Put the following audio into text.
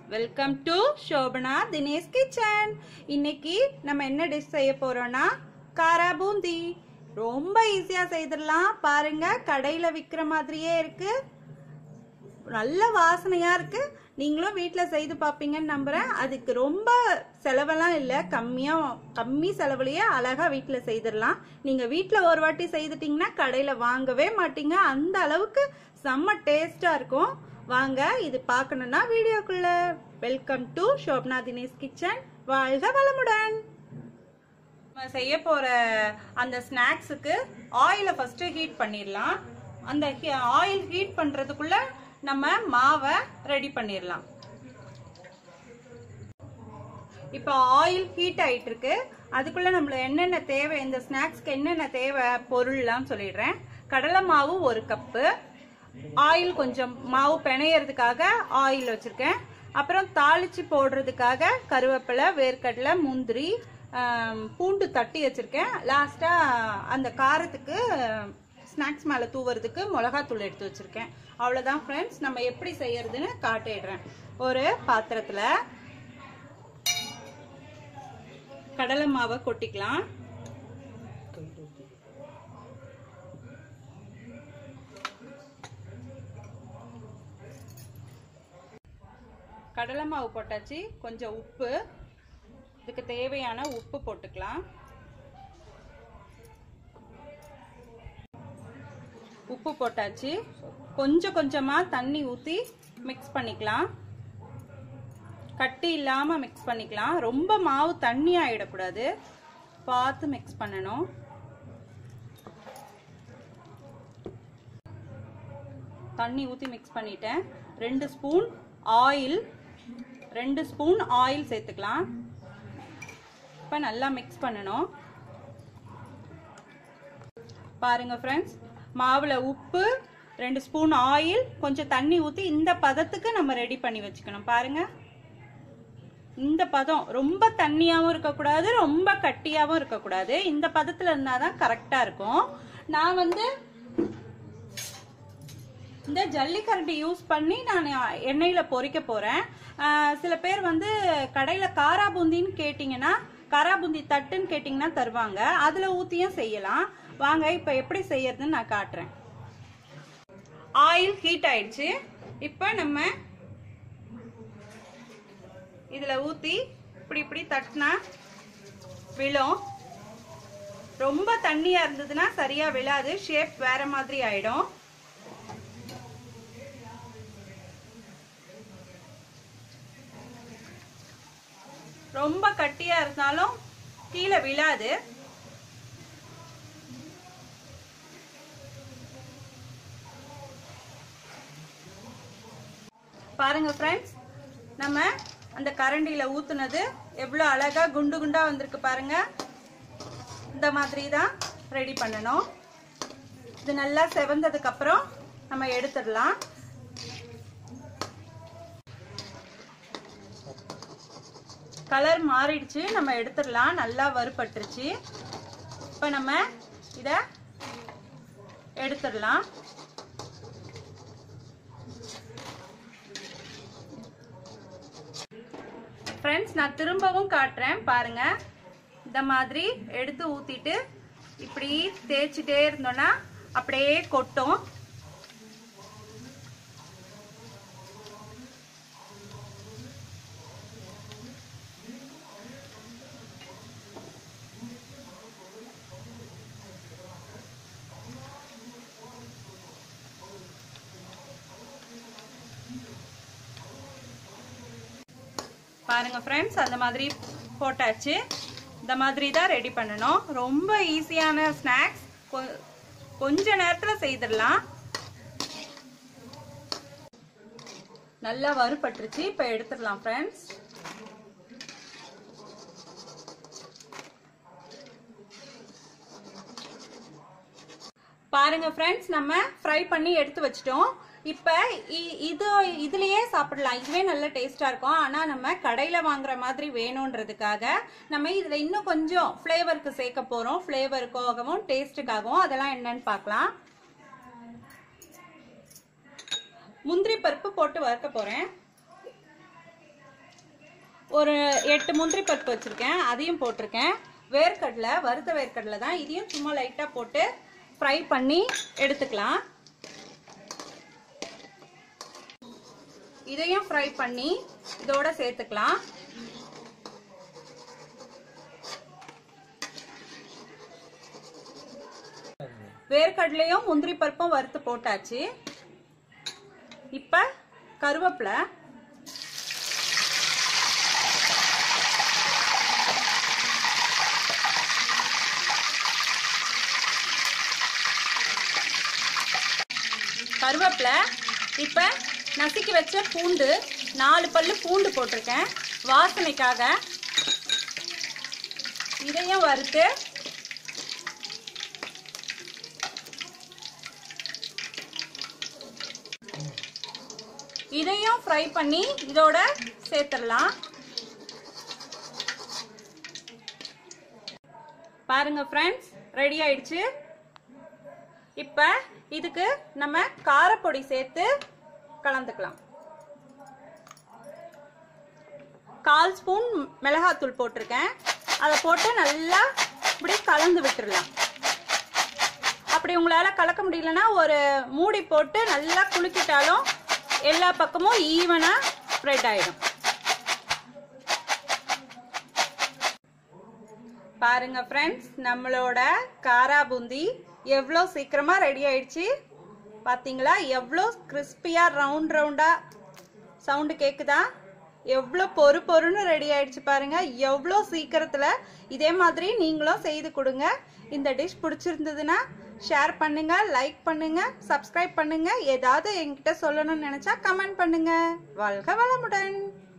welcome to Shobana Dinesh kitchen இன்னைக்கு நம்ம என்ன டிஷ் செய்ய போறோம்னா காரா பூந்தி ரொம்ப ஈஸியா செய்திடலாம் பாருங்க கடையில விக்கிற மாதிரியே இருக்கு நல்ல வாசனையா இருக்கு நீங்களும் வீட்டில் செய்து பார்ப்பீங்கன்னு நம்புறேன் அதுக்கு ரொம்ப செலவெல்லாம் இல்லை கம்மியா கம்மி செலவுலயே அழகா வீட்டில் செய்திடலாம் நீங்க வீட்டில் ஒரு வாட்டி செய்துட்டீங்கன்னா கடையில வாங்கவே மாட்டீங்க அந்த அளவுக்கு செம்ம டேஸ்டா இருக்கும் வாங்க இது பார்க்கணும்னா வீடியோக்குள்ள welcome to Shobna Dinesh kitchen வாழ்க வளமுடன் நம்ம செய்ய போற அந்த ஸ்நாக்ஸுக்கு ஆயிலை ஃபர்ஸ்ட் ஹீட் பண்ணிடலாம் அந்த ஆயில் ஹீட் பண்றதுக்குள்ள நம்ம மாவை ரெடி பண்ணிடலாம் இப்போ ஆயில் ஹீட் ஆயிட்டு இருக்கு அதுக்குள்ள நம்மள என்னென்ன தேவை இந்த ஸ்நாக்ஸ்க்கு என்னென்ன தேவை பொருள்லாம் சொல்லிடுறேன் கடலை மாவு ஒரு கப்பு ஆயில் கொஞ்சம் மாவு பிணையறதுக்காக ஆயில் வச்சிருக்கேன் அப்புறம் தாளிச்சு போடுறதுக்காக கருவேப்பிலை வேர்க்கடலை முந்திரி ஆம், பூண்டு தட்டி வச்சிருக்கேன் லாஸ்டா அந்த காரத்துக்கு ஸ்நாக்ஸ் மேலே தூவுறதுக்கு மிளகாத்தூள் எடுத்து வச்சிருக்கேன் அவ்வளோதான் ஃப்ரெண்ட்ஸ் நம்ம எப்படி செய்யறதுன்னு காட்டிடுறேன் ஒரு பாத்திரத்தில் கடலை மாவை கொட்டிக்கலாம் கடலை மாவு போட்டாச்சு கொஞ்சம் உப்பு இதுக்கு தேவையான உப்பு போட்டுக்கலாம் உப்பு போட்டாச்சு கொஞ்சம் கொஞ்சமா தண்ணி ஊத்தி மிக்ஸ் பண்ணிக்கலாம் கட்டி இல்லாம மிக்ஸ் பண்ணிக்கலாம் ரொம்ப மாவு தண்ணி ஆயிடக்கூடாது பார்த்து மிக்ஸ் பண்ணணும் தண்ணி ஊற்றி மிக்ஸ் பண்ணிட்டேன் ரெண்டு ஸ்பூன் ஆயில் ரெண்டு ஸ்பூன் ஆயில் சேர்த்துக்கலாம் இப்போ நல்லா மிக்ஸ் பண்ணணும் பாருங்க ஃப்ரெண்ட்ஸ் மாவில் உப்பு ரெண்டு ஸ்பூன் ஆயில் கொஞ்சம் தண்ணி ஊற்றி இந்த பதத்துக்கு நம்ம ரெடி பண்ணி வச்சுக்கணும் பாருங்க இந்த பதம் ரொம்ப தண்ணியாகவும் இருக்கக்கூடாது ரொம்ப கட்டியாகவும் இருக்கக்கூடாது இந்த பதத்தில் இருந்தால் தான் கரெக்டாக இருக்கும் நான் வந்து இந்த ஜல்லிக்கரண்டி யூஸ் பண்ணி நான் எண்ணெயில் பொரிக்க போகிறேன் சில பேர் வந்து கடையில் காரா பூந்தின்னு கேட்டிங்கன்னா காரா பூந்தி தட்டுன்னு கேட்டிங்கன்னா தருவாங்க அதில் ஊற்றியும் செய்யலாம் வாங்க இப்போ எப்படி செய்யறதுன்னு நான் காட்டுறேன் ஆயில் ஹீட் ஆயிடுச்சு இப்போ நம்ம இதில் ஊற்றி இப்படி இப்படி தட்டினா விழும் ரொம்ப தண்ணியாக இருந்ததுன்னா சரியாக விழாது ஷேப் வேற மாதிரி ஆயிடும் ரொம்ப கட்டியா இருந்தாலும் கீழே விழாது பாருங்க ஃப்ரெண்ட்ஸ் நம்ம அந்த கரண்டியில ஊத்துனது எவ்வளோ அழகா குண்டு குண்டா வந்திருக்கு பாருங்க இந்த மாதிரி தான் ரெடி பண்ணணும் இது நல்லா செவந்ததுக்கு அப்புறம் நம்ம எடுத்துடலாம் கலர் மாறிடுச்சு நம்ம எடுத்துடலாம் நல்லா வறுபட்டுருச்சு இப்போ நம்ம இதை எடுத்துடலாம் ஃப்ரெண்ட்ஸ் நான் திரும்பவும் காட்டுறேன் பாருங்க இந்த மாதிரி எடுத்து ஊத்திட்டு இப்படி தேய்ச்சிட்டே இருந்தோம்னா அப்படியே கொட்டும் பாருங்க ஃப்ரெண்ட்ஸ் அந்த மாதிரி போட்டாச்சு இந்த மாதிரி தான் ரெடி பண்ணணும் ரொம்ப ஈஸியான ஸ்நாக்ஸ் கொஞ்ச நேரத்தில் செய்திடலாம் நல்லா வறுபட்டுருச்சு இப்போ எடுத்துடலாம் ஃப்ரெண்ட்ஸ் பாருங்க ஃப்ரெண்ட்ஸ் நம்ம ஃப்ரை பண்ணி எடுத்து வச்சிட்டோம் இப்போ இ- இது இதுலயே சாப்பிடலாம் இதுவே நல்ல டேஸ்டா இருக்கும் ஆனா நம்ம கடையில வாங்குற மாதிரி வேணும்ன்றதுக்காக நம்ம இதுல இன்னும் கொஞ்சம் ஃப்ளேவருக்கு சேர்க்க போறோம் ஃப்ளேவருக்காகவும் டேஸ்ட்டுக்காகவும் அதெல்லாம் என்னன்னு பார்க்கலாம் முந்திரி பருப்பு போட்டு வறுக்க போறேன் ஒரு எட்டு முந்திரி பருப்பு வச்சிருக்கேன் அதையும் போட்டிருக்கேன் வேர்க்கடலை வறுத்த வேர்க்கடலை தான் இதையும் சும்மா லைட்டாக போட்டு ஃப்ரை பண்ணி எடுத்துக்கலாம் இதையும் ஃப்ரை பண்ணி இதோட சேர்த்துக்கலாம் வேர்க்கடலையும் முந்திரி பருப்பும் வறுத்து போட்டாச்சு இப்ப கருவேப்பிலை கருவேப்பிலை இப்ப நசுக்கி வச்ச பூண்டு நாலு பல்லு பூண்டு போட்டிருக்கேன் வாசனைக்காக இதையும் வறுத்து இதையும் ஃப்ரை பண்ணி இதோட சேர்த்துடலாம் பாருங்க ஃப்ரெண்ட்ஸ் ரெடி ஆயிடுச்சு இப்போ இதுக்கு நம்ம காரப்பொடி சேர்த்து கலந்துக்கலாம் கால் ஸ்பூன் மிளகாத்தூள் போட்டிருக்கேன் அதை போட்டு நல்லா இப்படி கலந்து விட்டுறலாம் அப்படி உங்களால் கலக்க முடியலன்னா ஒரு மூடி போட்டு நல்லா குலுக்கிட்டாலும் எல்லா பக்கமும் ஈவனாக ஸ்ப்ரெட் ஆயிடும் பாருங்க ஃப்ரெண்ட்ஸ் நம்மளோட காரா பூந்தி எவ்வளோ சீக்கிரமாக ரெடி ஆயிடுச்சு பார்த்தீங்களா எவ்வளோ கிறிஸ்பியாக ரவுண்ட் ரவுண்டாக சவுண்டு கேட்குதா எவ்வளோ பொறு பொறுன்னு ரெடி ஆயிடுச்சு பாருங்க எவ்வளோ சீக்கிரத்தில் இதே மாதிரி நீங்களும் செய்து கொடுங்க இந்த டிஷ் பிடிச்சிருந்ததுன்னா ஷேர் பண்ணுங்க லைக் பண்ணுங்க சப்ஸ்கிரைப் பண்ணுங்க ஏதாவது என்கிட்ட சொல்லணும்னு நினைச்சா கமெண்ட் பண்ணுங்க வாழ்க வளமுடன்